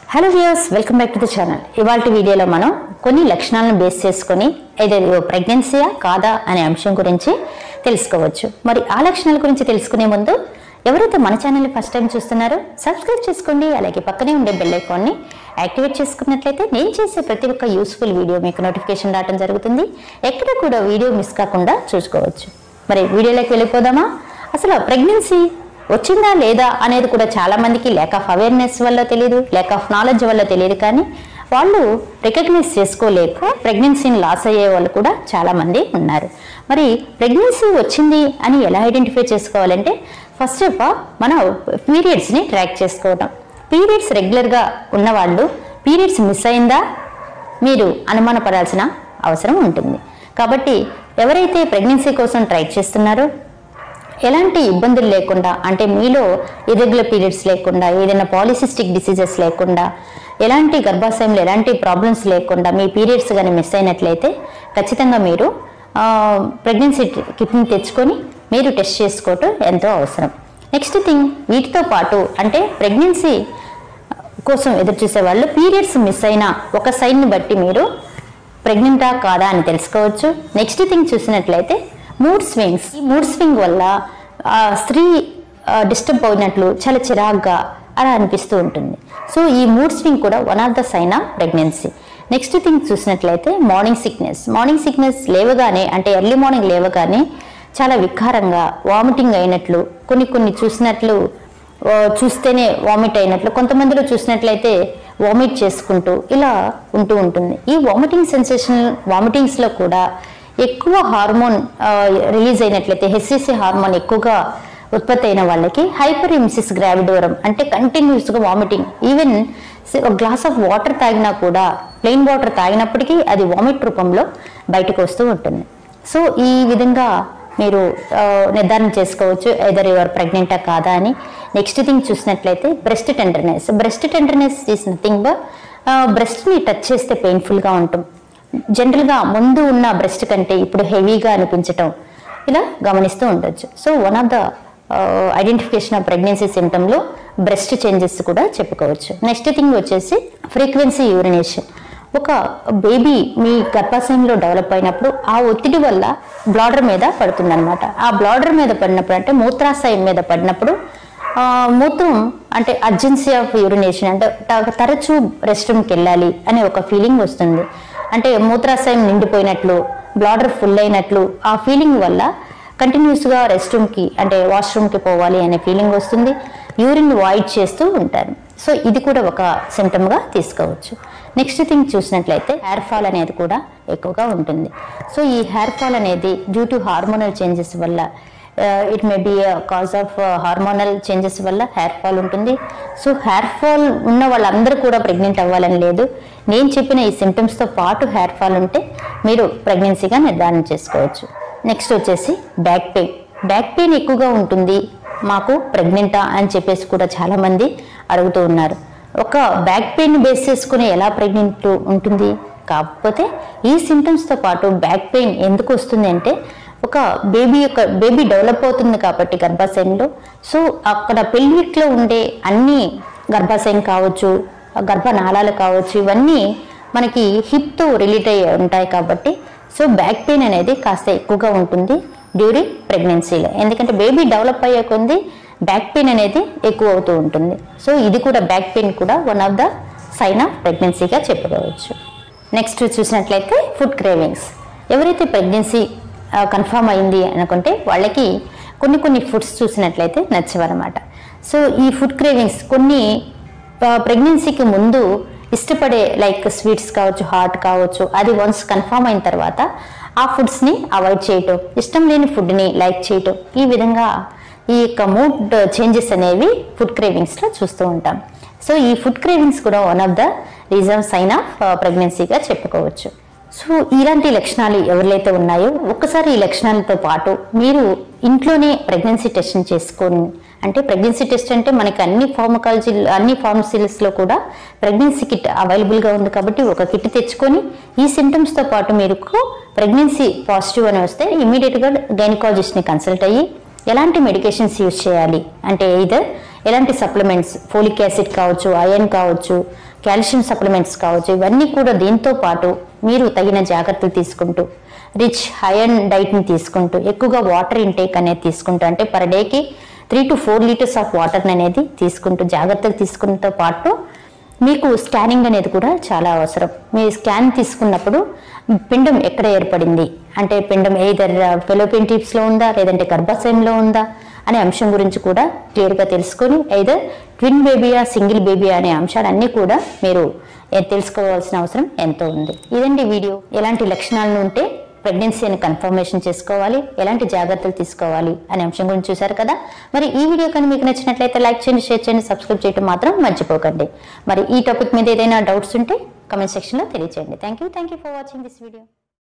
hello viewers welcome back to the channel ఇవాళ వీడియోలో మనం కొన్ని లక్షణాలను బేస్ చేసుకొని ఏదో ప్రెగ్నెన్సీయా కాదా అనే అంశం గురించి తెలుసుకోవచ్చు మరి ఆ లక్షణాల గురించి తెలుసుకునే ముందు ఎవరైతే మన ఛానల్ని ఫస్ట్ టైం చూస్తున్నారో సబ్స్క్రైబ్ చేసుకోండి అలాగే పక్కనే ఉండే బెల్ ఐకాన్ని యాక్టివేట్ చేసుకున్నట్లయితే నేను చేసే ప్రతి ఒక్క యూస్ఫుల్ వీడియో మీకు నోటిఫికేషన్ రావడం జరుగుతుంది ఎక్కడ కూడా వీడియో మిస్ కాకుండా చూసుకోవచ్చు మరి వీడియోలోకి వెళ్ళిపోదామా అసలు ప్రెగ్నెన్సీ వచ్చిందా లేదా అనేది కూడా చాలా మందికి ల్యాక్ ఆఫ్ అవేర్నెస్ వల్ల తెలియదు ల్యాక్ ఆఫ్ నాలెడ్జ్ వల్ల తెలియదు కానీ వాళ్ళు రికగ్నైజ్ చేసుకోలేక ప్రెగ్నెన్సీని లాస్ అయ్యే వాళ్ళు కూడా చాలా మంది ఉన్నారు మరి ప్రెగ్నెన్సీ వచ్చింది అని ఎలా ఐడెంటిఫై చేసుకోవాలంటే ఫస్ట్ ఆఫ్ ఆల్ మన పీరియడ్స్ని ట్రాక్ చేసుకోవడం పీరియడ్స్ రెగ్యులర్గా ఉన్నవాళ్ళు పీరియడ్స్ మిస్ అయిందా మీరు అనుమానపడాల్సిన అవసరం ఉంటుంది కాబట్టి ఎవరైతే ప్రెగ్నెన్సీ కోసం ట్రై చేస్తున్నారో ఎలాంటి ఇబ్బందులు లేకుండా అంటే మీలో ఇర్రెగ్యులర్ పీరియడ్స్ లేకుండా ఏదైనా పాలిసిస్టిక్ డిసీజెస్ లేకుండా ఎలాంటి గర్భాశయంలో ఎలాంటి ప్రాబ్లమ్స్ లేకుండా మీ పీరియడ్స్ కానీ మిస్ అయినట్లయితే ఖచ్చితంగా మీరు ప్రెగ్నెన్సీ కిట్ని తెచ్చుకొని మీరు టెస్ట్ చేసుకోవటం ఎంతో అవసరం నెక్స్ట్ థింగ్ వీటితో పాటు అంటే ప్రెగ్నెన్సీ కోసం ఎదురు చూసే వాళ్ళు పీరియడ్స్ మిస్ అయిన ఒక సైడ్ని బట్టి మీరు ప్రెగ్నెంటా కాదా అని తెలుసుకోవచ్చు నెక్స్ట్ థింగ్ చూసినట్లయితే మూడ్ స్వింగ్స్ ఈ మూడ్ స్వింగ్ వల్ల ఆ, స్త్రీ డిస్టర్బ్ అయినట్లు చాలా చిరాగ్గా అలా అనిపిస్తూ ఉంటుంది సో ఈ మూడ్ స్వింగ్ కూడా one of the sign of pregnancy next thing చూసినట్లయితే మార్నింగ్ సిక్నెస్ మార్నింగ్ సిక్నెస్ లేవగానే అంటే ఎర్లీ మార్నింగ్ లేవగానే చాలా వికారంగా వామిటింగ్ అయినట్లు కొన్ని కొన్ని చూసినట్లు ఆ, చూస్తేనే వామిట్ అయినట్లు కొంతమందిలో చూసినట్లయితే వామిట్ చేసుకుంటూ ఇలా ఉంటూ ఉంటుంది ఈ వామిటింగ్ సెన్సేషన్ వామిటింగ్స్లో కూడా ఎక్కువ హార్మోన్ రిలీజ్ అయినట్లయితే హెచ్సిసి హార్మోన్ ఎక్కువగా ఉత్పత్తి అయిన వాళ్ళకి హైపర్ ఇమ్సిస్ గ్రావిడోరం అంటే కంటిన్యూస్గా వామిటింగ్ ఈవెన్ ఒక గ్లాస్ ఆఫ్ వాటర్ తాగినా కూడా ప్లెయిన్ వాటర్ తాగినప్పటికీ అది వామిట్ రూపంలో బయటకు వస్తూ ఉంటుంది సో ఈ విధంగా మీరు ఆ, నిర్ధారణ చేసుకోవచ్చు ఎదర్ యువర్ ప్రెగ్నెంటా కాదా అని నెక్స్ట్ థింగ్ చూసినట్లయితే breast tenderness breast tenderness is nothing but బ్రెస్ట్ని టచ్ చేస్తే పెయిన్ఫుల్గా ఉంటాం జనరల్గా ముందు ఉన్న బ్రెస్ట్ కంటే ఇప్పుడు హెవీగా అనిపించటం ఇలా గమనిస్తూ ఉండొచ్చు so one of the identification of pregnancy సిమ్టంలో బ్రెస్ట్ చేంజెస్ కూడా చెప్పుకోవచ్చు నెక్స్ట్ థింగ్ వచ్చేసి ఫ్రీక్వెన్సీ యూరినేషన్ ఒక బేబీ మీ గర్భాశయంలో డెవలప్ అయినప్పుడు ఆ ఒత్తిడి వల్ల బ్లాడర్ మీద పడుతుందన్నమాట ఆ బ్లాడర్ మీద పడినప్పుడు అంటే మూత్రాశయం మీద పడినప్పుడు ఆ, మూత్రం అంటే అర్జెన్సీ ఆఫ్ యూరినేషన్ అంటే త- తరచూ రెస్ట్ రూమ్కి వెళ్ళాలి అనే ఒక ఫీలింగ్ వస్తుంది అంటే మూత్రాశయం నిండిపోయినట్లు బ్లాడర్ ఫుల్ అయినట్లు ఆ ఫీలింగ్ వల్ల కంటిన్యూస్గా రెస్ట్ రూమ్కి అంటే వాష్రూమ్కి పోవాలి అనే ఫీలింగ్ వస్తుంది యూరిన్ వాయిడ్ చేస్తూ ఉంటారు సో ఇది కూడా ఒక సిమ్టమ్గా తీసుకోవచ్చు నెక్స్ట్ థింగ్ చూసినట్లయితే హెయిర్ ఫాల్ అనేది కూడా ఎక్కువగా ఉంటుంది సో ఈ హెయిర్ ఫాల్ అనేది డ్యూ టు హార్మోనల్ చేంజెస్ వల్ల it may be cause of hormonal changes వల్ల హెయిర్ ఫాల్ ఉంటుంది సో హెయిర్ ఫాల్ ఉన్న వాళ్ళందరూ కూడా ప్రెగ్నెంట్ అవ్వాలని లేదు నేను చెప్పిన ఈ సిమ్టమ్స్తో పాటు హెయిర్ ఫాల్ ఉంటే మీరు ప్రెగ్నెన్సీగా నిర్ధారణ చేసుకోవచ్చు నెక్స్ట్ వచ్చేసి బ్యాక్ పెయిన్ బ్యాక్ పెయిన్ ఎక్కువగా ఉంటుంది మాకు ప్రెగ్నెంటా అని చెప్పేసి కూడా చాలామంది అడుగుతూ ఉన్నారు ఒక బ్యాక్ పెయిన్ బేస్ చేసుకుని ఎలా ప్రెగ్నెంట్ ఉంటుంది కాకపోతే ఈ సిమ్టమ్స్తో పాటు బ్యాక్ పెయిన్ ఎందుకు వస్తుంది అంటే ఒక బేబీ యొక్క బేబీ డెవలప్ అవుతుంది కాబట్టి గర్భాశయంలో సో అక్కడ పెల్విక్లో ఉండే అన్ని గర్భాశయం కావచ్చు గర్భనాళాలు కావచ్చు ఇవన్నీ మనకి హిప్తో రిలేట్ అయ్యి ఉంటాయి కాబట్టి సో బ్యాక్ పెయిన్ అనేది కాస్త ఎక్కువగా ఉంటుంది డ్యూరింగ్ ప్రెగ్నెన్సీలో ఎందుకంటే బేబీ డెవలప్ అయ్యే కొంది బ్యాక్ పెయిన్ అనేది ఎక్కువ అవుతూ ఉంటుంది సో ఇది కూడా బ్యాక్ పెయిన్ కూడా one of the sign of ప్రెగ్నెన్సీగా చెప్పుకోవచ్చు నెక్స్ట్ చూసినట్లయితే ఫుడ్ క్రేవింగ్స్ ఎవరైతే ప్రెగ్నెన్సీ కన్ఫర్మ్ అయింది అనుకుంటే వాళ్ళకి కొన్ని కొన్ని ఫుడ్స్ చూసినట్లయితే నచ్చవన్నమాట సో ఈ ఫుడ్ క్రేవింగ్స్ కొన్ని ప్రెగ్నెన్సీకి ముందు ఇష్టపడే లైక్ స్వీట్స్ కావచ్చు హాట్ కావచ్చు అది వన్స్ కన్ఫర్మ్ అయిన తర్వాత ఆ ఫుడ్స్ని అవాయిడ్ చేయటం ఇష్టం లేని ఫుడ్ని లైక్ చేయటం ఈ విధంగా ఈ యొక్క మూడ్ చేంజెస్ అనేవి ఫుడ్ క్రేవింగ్స్లో చూస్తూ ఉంటాం సో ఈ ఫుడ్ క్రేవింగ్స్ కూడా one of the reason sign of ప్రెగ్నెన్సీగా చెప్పుకోవచ్చు సో ఇలాంటి లక్షణాలు ఎవరిలైతే ఉన్నాయో ఒక్కసారి ఈ లక్షణాలతో పాటు మీరు ఇంట్లోనే ప్రెగ్నెన్సీ టెస్ట్ చేసుకొని అంటే ప్రెగ్నెన్సీ టెస్ట్ అంటే మనకి అన్ని ఫార్మకాలజీ అన్ని ఫార్మసీస్లో కూడా ప్రెగ్నెన్సీ కిట్ అవైలబుల్గా ఉంది కాబట్టి ఒక కిట్ తెచ్చుకొని ఈ సిమ్టమ్స్తో పాటు మీరు ప్రెగ్నెన్సీ పాజిటివ్ అని వస్తే ఇమీడియట్గా గైనకాలజిస్ట్ని కన్సల్ట్ అయ్యి ఎలాంటి మెడికేషన్స్ యూజ్ చేయాలి అంటే ఇదర్ ఎలాంటి సప్లిమెంట్స్ ఫోలిక్ యాసిడ్ కావచ్చు ఐరన్ కావచ్చు కాల్షియం సప్లిమెంట్స్ కావచ్చు ఇవన్నీ కూడా దీంతో పాటు మీరు తగిన జాగ్రత్తలు తీసుకుంటూ రిచ్ హైయన్ డైట్ని తీసుకుంటూ ఎక్కువగా వాటర్ ఇంటేక్ అనేది తీసుకుంటూ అంటే పర్ డేకి three to four litres of water అనేది తీసుకుంటూ జాగ్రత్తలు తీసుకున్నతో పాటు మీకు స్కానింగ్ అనేది కూడా చాలా అవసరం మీ స్కాన్ తీసుకున్నప్పుడు పిండం ఎక్కడ ఏర్పడింది అంటే పిండం ఏదర్ ఫెలోపిన్ టిప్స్లో ఉందా లేదంటే గర్భాశయంలో ఉందా అనే అంశం గురించి కూడా క్లియర్గా తెలుసుకొని ఐదర్ ట్విన్ బేబీయా సింగిల్ బేబీయా అనే అంశాలన్నీ కూడా మీరు ఏ- తెలుసుకోవాల్సిన అవసరం ఎంతో ఉంది ఇదండి వీడియో ఎలాంటి లక్షణాలను ఉంటే ప్రెగ్నెన్సీ అని కన్ఫర్మేషన్ చేసుకోవాలి ఎలాంటి జాగ్రత్తలు తీసుకోవాలి అనే అంశం గురించి చూశారు కదా మరి ఈ వీడియో కానీ మీకు నచ్చినట్లయితే లైక్ చేయండి షేర్ చేయండి సబ్స్క్రైబ్ చేయడం మాత్రం మర్చిపోకండి మరి ఈ టాపిక్ మీద ఏదైనా డౌట్స్ ఉంటే కమెంట్ సెక్షన్లో తెలియచేయండి thank you thank you for watching this video